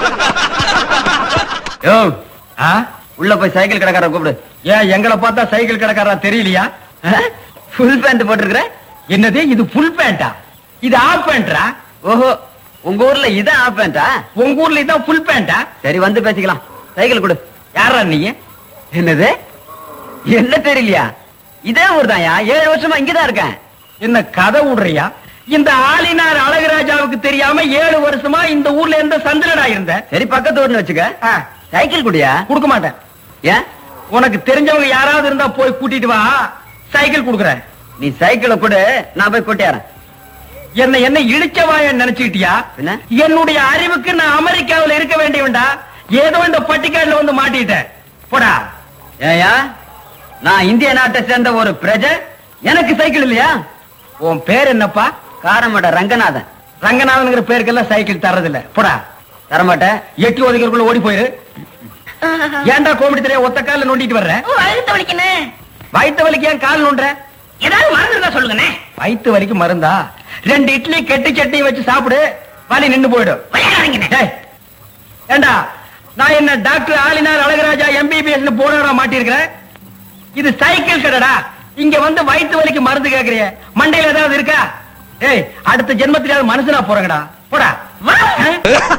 யோ ஆ உள்ள போய் சைக்கிள் கடைக்கார கூப்பிடு ஏன் எங்களை பார்த்தா சைக்கிள் கடைக்காரா தெரியலையா ஃபுல் பேண்ட் போட்டிருக்கிற என்னது இது ஃபுல் பேண்டா இது ஆஃப் பேண்டா ஓஹோ உங்க ஊர்ல இதான் ஆஃப் பேண்டா உங்க ஊர்ல இதான் ஃபுல் பேண்டா சரி வந்து பேசிக்கலாம் சைக்கிள் கொடு யாரா நீ என்னது என்ன தெரியலையா இதே ஊர் தான்யா ஏழு வருஷமா இங்கதான் இருக்கேன் என்ன கதை விடுறியா இந்த ஆளினார் அழகுராஜாவுக்கு தெரியாம ஏழு வருஷமா இந்த ஊர்ல எந்த சந்திரடா இருந்த சரி பக்கத்து ஊர்னு வச்சுக்க ஆ, சைக்கிள் குடியா கொடுக்க மாட்டேன் ஏன் உனக்கு தெரிஞ்சவங்க யாராவது இருந்தா போய் கூட்டிட்டு வா சைக்கிள் கொடுக்குறேன் நீ சைக்கிளை கொடு நான் போய் கொட்டியாரன் என்ன என்ன இழிச்சவாய நினைச்சுக்கிட்டியா என்ன? என்னுடைய அறிவுக்கு நான் அமெரிக்காவுல இருக்க வேண்டியவன்டா ஏதோ இந்த பட்டிக்காடுல வந்து மாட்டிட்டேன் போடா ஏயா நான் இந்திய நாட்டை சேர்ந்த ஒரு பிரஜை எனக்கு சைக்கிள் இல்லையா உன் பேர் என்னப்பா காரமட ரங்கநாதன் ரங்கநாதனுங்கிற பேருக்கெல்லாம் சைக்கிள் தர்றதில்ல போடா தரமாட்டேன் எட்டி ஒதுக்கிறதுக்குள்ள ஓடி போயிரு ஏன்டா கோமடி தெரிய ஒத்த கால்ல நோண்டிட்டு வர்ற வயிற்று வலிக்கண்ணே வயித்து வலிக்கு ஏன் கால் நோண்டுற ஏதாவது மருந்து இருந்தா சொல்லுங்கண்ணே வயித்து வலிக்கு மருந்தா ரெண்டு இட்லி கெட்டி சட்னி வச்சு சாப்பிடு வலி நின்னு போயிடும் விளையாடாதீங்கண்ணே டேய், ஏண்டா நான் என்ன டாக்டர் ஆலினார் அழகராஜா எம்பிபிஎஸ் போனவரா மாட்டிருக்கிறேன் இது சைக்கிள் கடைடா இங்க வந்து வயித்து வலிக்கு மருந்து கேக்குறிய மண்டையில ஏதாவது இருக்கா ஏய் அடுத்த ஜென்மத்திலாவது மனுஷனா போறங்கடா போடா வா. ஆ?